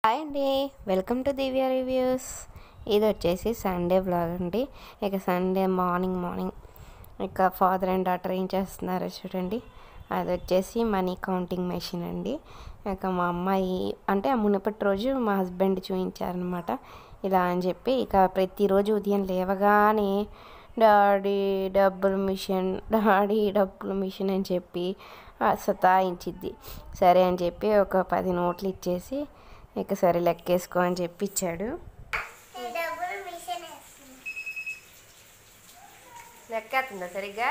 Hi అండి welcome to Divya reviews ఇది వచ్చేసి సండే బ్లాగ్ అండి ఇక సండే మార్నింగ్ మార్నింగ్ ఇక ఫాదర్ అండ్ డాటర్ ఏం చేస్తున్నారో చూడండి అది వచ్చేసి మనీ కౌంటింగ్ మెషిన్ అండి ఇక మా అమ్మాయి అంటే ఆ మునుపటి రోజు మా హస్బెండ్ చూపించారనమాట ఇలా అని చెప్పి ఇక ప్రతిరోజు ఉదయం లేవగానే డాడీ డబ్బుల మిషన్ డాడీ డబ్బుల మిషన్ అని చెప్పి ఆ, సతాయించిద్ది సరే అని చెప్పి ఒక పది నోట్లు ఇచ్చేసి ఇక సరే లెక్కేసుకో అని చెప్పి ఇచ్చాడు డబ్బులు మిషన్ వేస్తుంది లెక్కేస్తుందా సరిగ్గా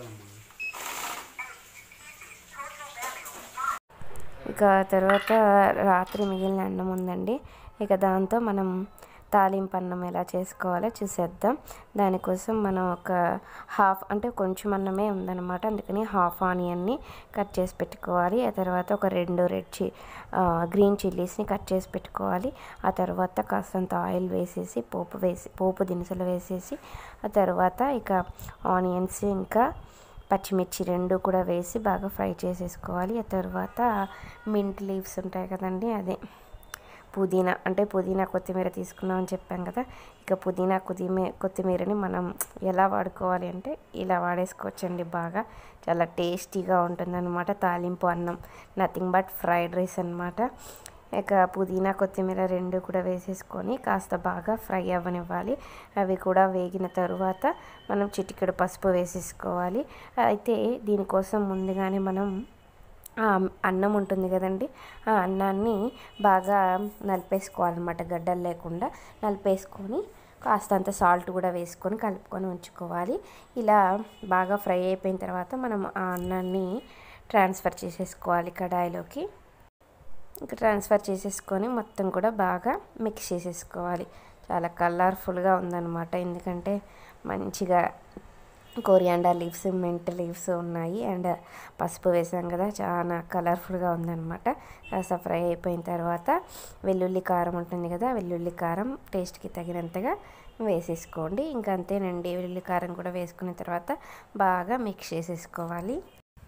ఇక తర్వాత రాత్రి మిగిలిన అన్నం ఉందండి ఇక దాంతో మనం తాలింపు అన్నం ఎలా చేసుకోవాలో చూసేద్దాం దానికోసం మనం ఒక హాఫ్ అంటే కొంచెం అన్నమే ఉందన్నమాట అందుకని హాఫ్ ఆనియన్ని కట్ చేసి పెట్టుకోవాలి ఆ తర్వాత ఒక రెండు రెడ్ చి గ్రీన్ చిల్లీస్ని కట్ చేసి పెట్టుకోవాలి ఆ తర్వాత కాస్తంత ఆయిల్ వేసేసి పోపు వేసి పోపు దినుసులు వేసేసి ఆ తర్వాత ఇక ఆనియన్స్ ఇంకా పచ్చిమిర్చి రెండు కూడా వేసి బాగా ఫ్రై చేసేసుకోవాలి ఆ తర్వాత మింట్ లీవ్స్ ఉంటాయి కదండి అదే పుదీనా అంటే పుదీనా కొత్తిమీర తీసుకున్నామని చెప్పాం కదా ఇక పుదీనా కొత్తిమీ కొత్తిమీరని మనం ఎలా వాడుకోవాలి అంటే ఇలా వాడేసుకోవచ్చండి బాగా చాలా టేస్టీగా ఉంటుందన్నమాట తాలింపు అన్నం నథింగ్ బట్ ఫ్రైడ్ రైస్ అన్నమాట ఇక పుదీనా కొత్తిమీర రెండు కూడా వేసేసుకొని కాస్త బాగా ఫ్రై అవ్వనివ్వాలి అవి కూడా వేగిన తరువాత మనం చిటికెడు పసుపు వేసేసుకోవాలి అయితే దీనికోసం ముందుగానే మనం ఆ అన్నం ఉంటుంది కదండి ఆ అన్నాన్ని బాగా నలిపేసుకోవాలన్నమాట గడ్డలు లేకుండా నలిపేసుకొని కాస్తంత సాల్ట్ కూడా వేసుకొని కలుపుకొని ఉంచుకోవాలి ఇలా బాగా ఫ్రై అయిపోయిన తర్వాత మనం ఆ అన్నాన్ని ట్రాన్స్ఫర్ చేసేసుకోవాలి కడాయిలోకి ఇంకా ట్రాన్స్ఫర్ చేసేసుకొని మొత్తం కూడా బాగా మిక్స్ చేసేసుకోవాలి చాలా కలర్ఫుల్గా ఉందన్నమాట ఎందుకంటే మంచిగా కోరియాండర్ లీవ్స్ మెంట్ లీవ్స్ ఉన్నాయి అండ్ పసుపు వేసాం కదా చాలా కలర్ఫుల్గా ఉందన్నమాట కాస్త ఫ్రై అయిపోయిన తర్వాత వెల్లుల్లి కారం ఉంటుంది కదా వెల్లుల్లి కారం టేస్ట్కి తగినంతగా వేసేసుకోండి ఇంకా అంతేనండి వెల్లుల్లి కారం కూడా వేసుకున్న తర్వాత బాగా మిక్స్ చేసేసుకోవాలి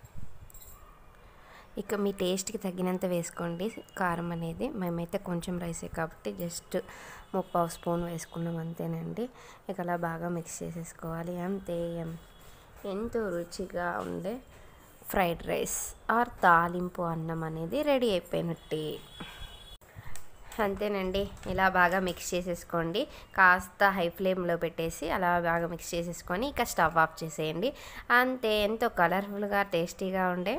ఇక మీ టేస్ట్కి తగినంత వేసుకోండి కారం అనేది మేమైతే కొంచెం రైసే కాబట్టి జస్ట్ ముప్పావు స్పూన్ వేసుకున్నాం అంతేనండి ఇక అలా బాగా మిక్స్ చేసేసుకోవాలి అంతే ఎం- ఎంతో రుచిగా ఉండే ఫ్రైడ్ రైస్ ఆర్ తాలింపు అన్నం అనేది రెడీ అయిపోయినట్టే అంతేనండి ఇలా బాగా మిక్స్ చేసేసుకోండి కాస్త హై ఫ్లేమ్లో పెట్టేసి అలా బాగా మిక్స్ చేసేసుకొని ఇక స్టవ్ ఆఫ్ చేసేయండి అంతే ఎంతో కలర్ఫుల్గా టేస్టీగా ఉండే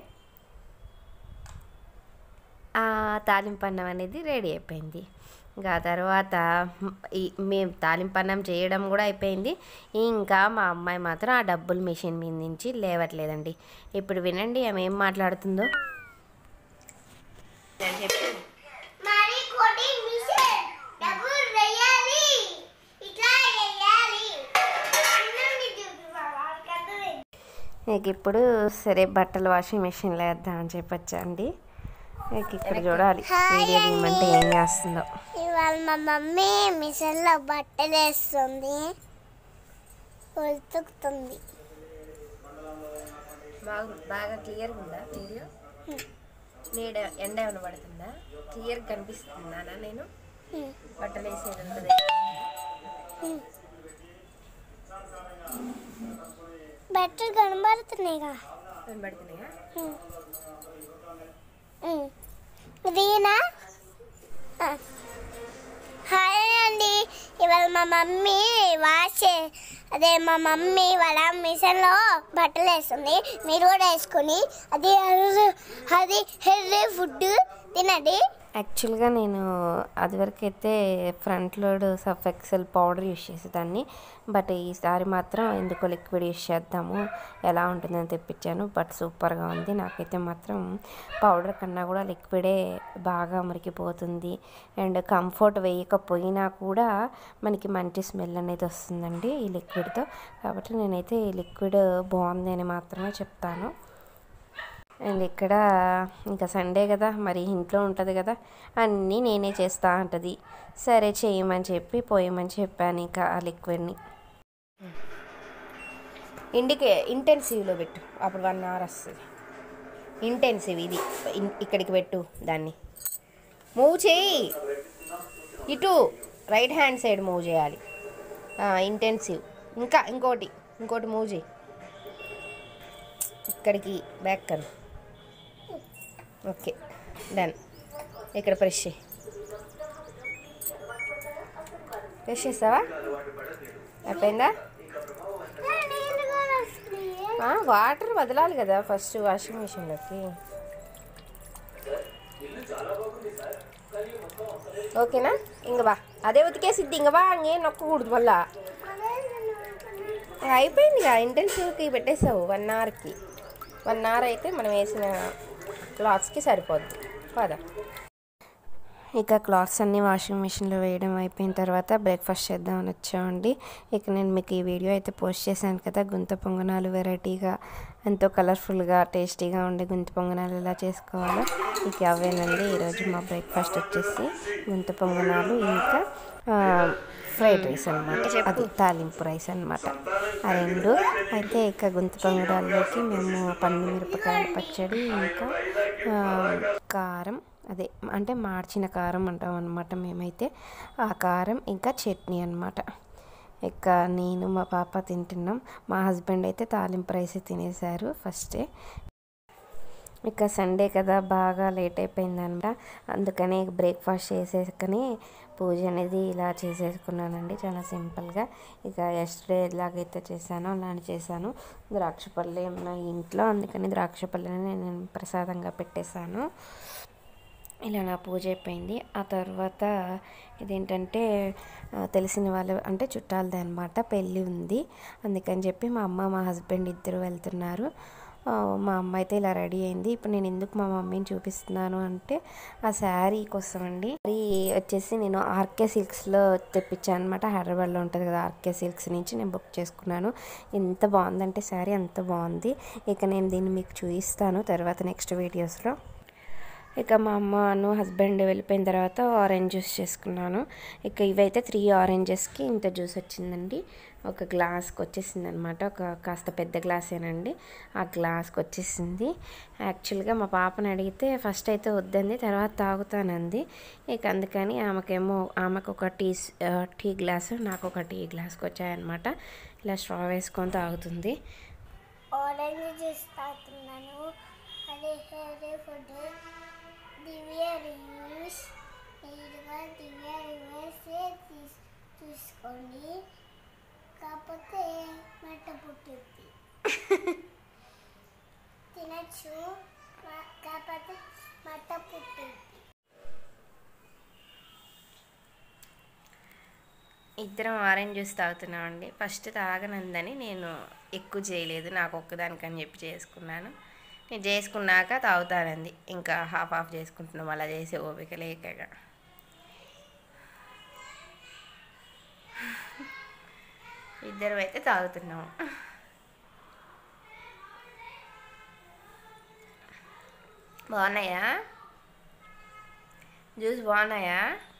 ఆ తాలింపు అన్నం అనేది రెడీ అయిపోయింది ఇంకా తర్వాత ఈ మేము తాలింపు అన్నం చేయడం కూడా అయిపోయింది ఇంకా మా అమ్మాయి మాత్రం ఆ డబ్బుల మిషన్ మీద నుంచి లేవట్లేదండి ఇప్పుడు వినండి ఆమె ఏం మాట్లాడుతుందో మరి కోటి మిషన్ డబ్బులు వేయాలి ఇట్లా వేయాలి అన్నం చూపి బాబా కదలే ఇక ఇప్పుడు సరే బట్టలు వాషింగ్ మిషన్లో వేద్దాం అని చెప్పొచ్చా అండి ఇక ఇక్కడ చూడాలి వీడియో తీయమంటే ఏం చేస్తుందో ఇవాళ మా మమ్మీ మిషన్లో బట్టలు వేస్తుంది ఉతుకుతుంది బాగా బాగా క్లియర్గా ఉందా వీడియో నీడ ఎండ ఏమైనా పడుతుందా క్లియర్గా కనిపిస్తుందా నేను బట్టలు వేసేది ఉంటుంది బట్టలు కనబడుతున్నాయిగా కనబడుతున్నాయా దీనా హాయ్ అండి ఇవాళ మా మమ్మీ వాష్ అదే మా మమ్మీ వాళ్ళ మిషన్లో బట్టలు వేస్తుంది మీరు కూడా వేసుకొని అది అది హెల్దీ ఫుడ్ తినండి యాక్చువల్గా నేను అదివరకు అయితే front load Surf Excel powder use చేసేదాన్ని బట్ ఈసారి మాత్రం ఎందుకో లిక్విడ్ యూస్ చేద్దాము ఎలా ఉంటుందని తెప్పించాను బట్ సూపర్గా ఉంది నాకైతే మాత్రం పౌడర్ కన్నా కూడా లిక్విడే బాగా మురికిపోతుంది అండ్ కంఫర్ట్ వేయకపోయినా కూడా మనకి మంచి స్మెల్ అనేది వస్తుందండి ఈ లిక్విడ్తో కాబట్టి నేనైతే ఈ లిక్విడ్ బాగుంది అని మాత్రమే చెప్తాను అండ్ ఇక్కడ ఇంకా సండే కదా మరి ఇంట్లో ఉంటుంది కదా అన్నీ నేనే చేస్తా ఉంటుంది సరే చేయమని చెప్పి పోయమని చెప్పాను ఇంకా ఆ లిక్విడ్ని ఇండికే ఇంటెన్సివ్లో పెట్టు అప్పుడు వన్ అవర్ వస్తుంది ఇంటెన్సివ్ ఇది ఇన్- ఇక్కడికి పెట్టు దాన్ని మూవ్ చేయి ఇటు రైట్ హ్యాండ్ సైడ్ మూవ్ చేయాలి ఇంటెన్సివ్ ఇంకా ఇంకోటి ఇంకోటి మూవ్ చేయి ఇక్కడికి బ్యాక్ కను ఓకే డన్ ఇక్కడ ప్రెష్ చేయి ప్రెష్ చేస్తావా అయిపోయిందా నీళ్ళు కూడా వస్తున్నాయి ఆ, వాటర్ వదలాలి కదా ఫస్ట్ వాషింగ్ మిషన్లోకి ఓకేనా ఇంక బా అదే ఉతికేసిద్ది ఇంక బా ఇంకేం నొక్కకూడదు మళ్ళా అయిపోయింది ఇక ఇంటెన్సివ్కి పెట్టేసావు వన్ అవర్కి వన్ అవర్ అయితే మనం వేసిన క్లాత్స్కి సరిపోద్ది పద ఇక క్లాత్స్ అన్నీ వాషింగ్ మిషన్లో వేయడం అయిపోయిన తర్వాత బ్రేక్ఫాస్ట్ చేద్దామని వచ్చామండి ఇక నేను మీకు ఈ వీడియో అయితే పోస్ట్ చేశాను కదా గుంత పొంగనాలు వెరైటీగా ఎంతో కలర్ఫుల్గా టేస్టీగా ఉండే గుంత పొంగనాలు ఎలా చేసుకోవాలో ఇక అవేనండి ఈరోజు మా బ్రేక్ఫాస్ట్ వచ్చేసి గుంత పొంగనాలు ఇంకా ఆ, ఫ్రైడ్ రైస్ అనమాట అది తాలింపు రైస్ అనమాట ఆ రెండు అయితే ఇక గుంత పొంగనాల్లోకి మేము పండు మిరపకాయల పచ్చడి ఇంకా ఆ, కారం అదే అంటే మార్చిన కారం అంటాం అనమాట మేమైతే ఆ కారం ఇంకా చట్నీ అనమాట ఇక నేను మా పాప తింటున్నాం మా హస్బెండ్ అయితే తాలింపు రైస్ తినేశారు ఫస్టే ఇక సండే కదా బాగా లేట్ అయిపోయిందనమాట అందుకని బ్రేక్ఫాస్ట్ చేసేసుకొని పూజ అనేది ఇలా చేసేసుకున్నానండి చాలా సింపుల్గా ఇక ఎస్టర్డే ఎలాగైతే చేశానో అలానే చేశాను ద్రాక్ష పళ్ళు ఉన్నాయి ఇంట్లో అందుకని ద్రాక్ష పళ్ళని నేను ప్రసాదంగా పెట్టేశాను ఇలా నా పూజ అయిపోయింది ఆ తర్వాత ఇదేంటంటే ఆ, తెలిసిన వాళ్ళు అంటే చుట్టాలది అనమాట పెళ్ళి ఉంది అందుకని చెప్పి మా అమ్మ మా హస్బెండ్ ఇద్దరు వెళ్తున్నారు ఆ, మా అమ్మ అయితే ఇలా రెడీ అయింది ఇప్పుడు నేను ఎందుకు మా మమ్మీని చూపిస్తున్నాను అంటే ఆ శారీ కోసం అండి శారీ వచ్చేసి నేను ఆర్కే సిల్క్స్లో తెప్పించాను అనమాట హైదరాబాద్లో ఉంటుంది కదా ఆర్కే సిల్క్స్ నుంచి నేను బుక్ చేసుకున్నాను ఎంత బాగుందంటే శారీ అంత బాగుంది ఇక నేను దీన్ని మీకు చూపిస్తాను తర్వాత నెక్స్ట్ వీడియోస్లో ఇక మా అమ్మను హస్బెండ్ వెళ్ళిపోయిన తర్వాత ఆరెంజ్ జ్యూస్ చేసుకున్నాను ఇక ఇవైతే త్రీ ఆరెంజెస్కి ఇంత జ్యూస్ వచ్చిందండి ఒక గ్లాస్కి వచ్చేసింది అనమాట ఒక కాస్త పెద్ద గ్లాసేనండి ఆ గ్లాస్కి వచ్చేసింది యాక్చువల్గా మా పాపని అడిగితే ఫస్ట్ అయితే వద్దంది తర్వాత తాగుతానంది ఇక అందుకని ఆమెకేమో ఆమెకు ఒక టీ స్- ఆ, టీ గ్లాసు నాకు ఒక టీ గ్లాస్కి వచ్చాయన్నమాట ఇలా స్ట్రా వేసుకొని తాగుతుంది ఆరెంజ్ జ్యూస్ తాగుతున్నాను అదే హెల్దీ ఫుడ్ దివ్య రివ్యూస్ మీరుగా దివ్య రివ్యూస్ తీస్ తీసుకోండి కాకపోతే మెట్ట పుట్టింది తినచ్చు మా- కాకపోతే మట్ట పుట్టింది ఇద్దరం ఆరెంజ్ జ్యూస్ తాగుతున్నామండి ఫస్ట్ తాగనందని నేను ఎక్కువ చేయలేదు నాకు ఒక్కదానికని చెప్పి చేసుకున్నాను నేను చేసుకున్నాక తాగుతానంది ఇంకా హాఫ్ హాఫ్ చేసుకుంటున్నాం అలా చేసే ఓపిక లేకగా ఇద్దరం అయితే తాగుతున్నాము బాగున్నాయా జ్యూస్ బాగున్నాయా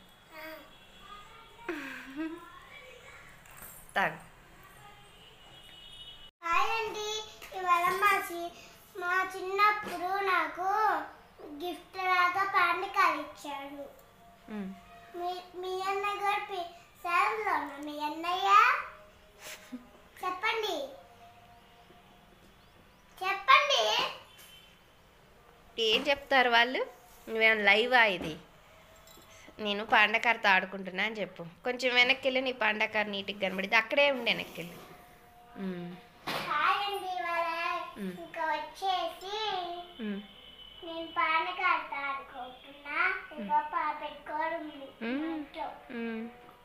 తాగు హాయ్ అండి ఇవాళ మా చి- మా చిన్నప్పుడు నాకు గిఫ్ట్ లాగా పాండి ఇచ్చాడు మ్. మీ మీ అన్నయ్య గారు పి- సెలవులో ఉన్నా మీ అన్నయ్య చెప్పండి చెప్పండి ఏం చెప్తారు వాళ్ళు నువ్వేమైనా లైవా ఇది నేను పాండకారతో ఆడుకుంటున్నా అని చెప్పు కొంచెం వెనక్కి వెళ్ళి నీ పాండకార నీట్గా కనబడింది అక్కడే ఉండి వెనక్కి వెళ్ళి ఉమ్, హాయ్ అండి ఇవాళ మ్. ఇంకా వచ్చేసి ఉమ్, నేను పానకాలతో ఆడుకుంటున్నా ఇంకా పా పెట్టుకోవడం ఉంది మ్. ఇంట్లో ఉమ్.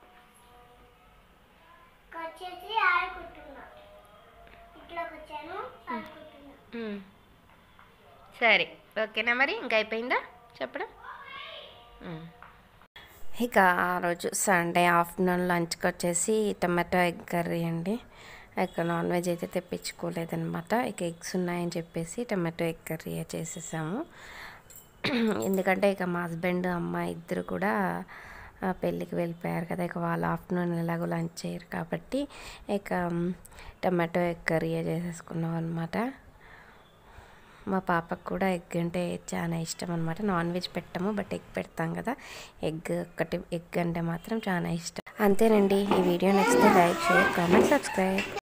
ఇంకా వచ్చేసి ఆడుకుంటున్నా ఇంట్లోకి వచ్చాను ఆడుకుంటున్నా ఉమ్. సరే ఓకేనా మరి ఇంకా అయిపోయిందా చెప్పడం ఉమ్. ఇక ఆ రోజు సండే ఆఫ్టర్నూన్ లంచ్కి వచ్చేసి టమాటో ఎగ్ కర్రీ అండి ఇక నాన్ వెజ్ అయితే తెప్పించుకోలేదన్నమాట ఇక ఎగ్స్ ఉన్నాయని చెప్పేసి టమాటో ఎగ్ కర్రీ చేసేసాము ఎందుకంటే ఇక మా హస్బెండ్ అమ్మ ఇద్దరు కూడా ఆ, పెళ్ళికి వెళ్ళిపోయారు కదా ఇక వాళ్ళు ఆఫ్టర్నూన్ ఎలాగో లంచ్ చేయరు కాబట్టి ఇక మ్, టమాటో ఎగ్ కర్రీ చేసేసుకున్నాం అనమాట మా పాపకు కూడా ఎగ్ అంటే చాలా ఇష్టం అనమాట నాన్ వెజ్ పెట్టము బట్ ఎగ్ పెడతాం కదా ఎగ్ ఒకటి ఎగ్ అంటే మాత్రం చాలా ఇష్టం అంతేనండి ఈ వీడియో నచ్చితే లైక్ షేర్ కామెంట్ సబ్స్క్రైబ్